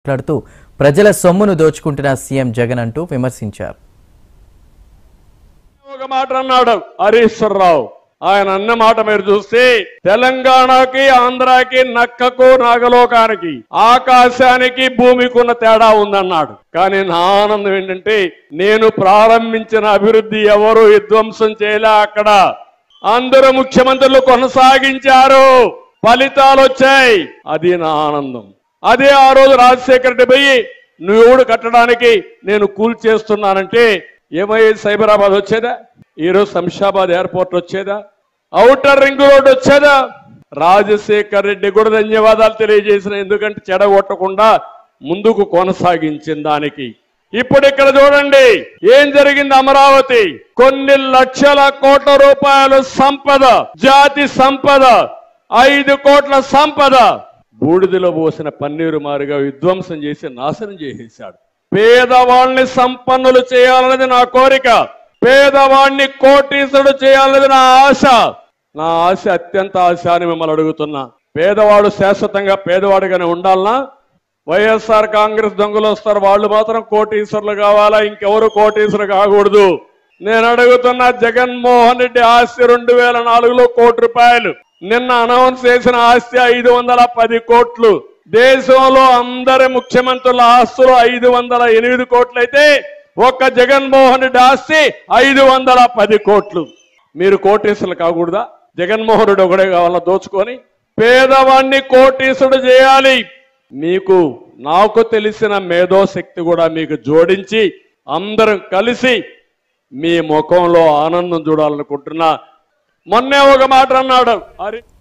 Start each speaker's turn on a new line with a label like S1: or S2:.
S1: మాట్లాడుతూ ప్రజల సొమ్మును దోచుకుంటున్న సీఎం జగన్ అంటూ విమర్శించారు
S2: ఒక మాట అన్నాడు హరీశ్వరరావు ఆయన అన్న మాట మీరు చూస్తే తెలంగాణకి ఆంధ్రాకి నక్కకు నాగలోకానికి ఆకాశానికి భూమికి ఉన్న తేడా ఉందన్నాడు కానీ నా ఆనందం ఏంటంటే నేను ప్రారంభించిన అభివృద్ధి ఎవరు విధ్వంసం చేయలే అక్కడ అందరూ ముఖ్యమంత్రులు కొనసాగించారు ఫలితాలు వచ్చాయి అది నా ఆనందం అదే ఆ రోజు రాజశేఖర రెడ్డి పోయి నువ్వు కట్టడానికి నేను కూల్ చేస్తున్నానంటే ఏమయ్యేది సైబరాబాద్ వచ్చేదా ఈరోజు శంషాబాద్ ఎయిర్పోర్ట్ వచ్చేదా ఔటర్ రింగ్ రోడ్ వచ్చేదా రాజశేఖర్ రెడ్డి కూడా ధన్యవాదాలు తెలియజేసిన ఎందుకంటే చెడగొట్టకుండా ముందుకు కొనసాగించిన దానికి ఇప్పుడు ఇక్కడ చూడండి ఏం జరిగింది అమరావతి కొన్ని లక్షల కోట్ల రూపాయల సంపద జాతి సంపద ఐదు కోట్ల సంపద బూడిదలో పోసిన పన్నీరు మారుగా విధ్వంసం చేసి నాశనం చేసేశాడు పేదవాళ్ళని సంపన్నులు చేయాలన్నది నా కోరిక పేదవాడిని కోటీసుడు చేయాలన్నది నా ఆశ నా ఆశ అత్యంత ఆశ అని మిమ్మల్ని అడుగుతున్నా పేదవాడు శాశ్వతంగా పేదవాడిగానే ఉండాలనా వైఎస్ఆర్ కాంగ్రెస్ దొంగలు వస్తారు వాళ్ళు మాత్రం కోటీశ్వరులు కావాలా ఇంకెవరు కోటీశ్వరు కాకూడదు నేను అడుగుతున్న జగన్మోహన్ రెడ్డి ఆస్తి రెండు వేల నాలుగులో కోటి రూపాయలు నిన్న అనౌన్స్ చేసిన ఆస్తి ఐదు వందల పది కోట్లు దేశంలో అందరి ముఖ్యమంత్రుల ఆస్తులు ఐదు వందల ఎనిమిది కోట్లు అయితే ఒక్క జగన్మోహన్ రెడ్డి ఆస్తి ఐదు వందల పది కోట్లు మీరు కోటీసులు కాకూడదా జగన్మోహన్ రెడ్డి ఒకడే కావాలా దోచుకొని పేదవాణ్ణి కోటీసుడు చేయాలి మీకు నాకు తెలిసిన మేధోశక్తి కూడా మీకు జోడించి అందరం కలిసి మీ ముఖంలో ఆనందం చూడాలనుకుంటున్నా మొన్నే ఒక మాట అన్నాడు హరి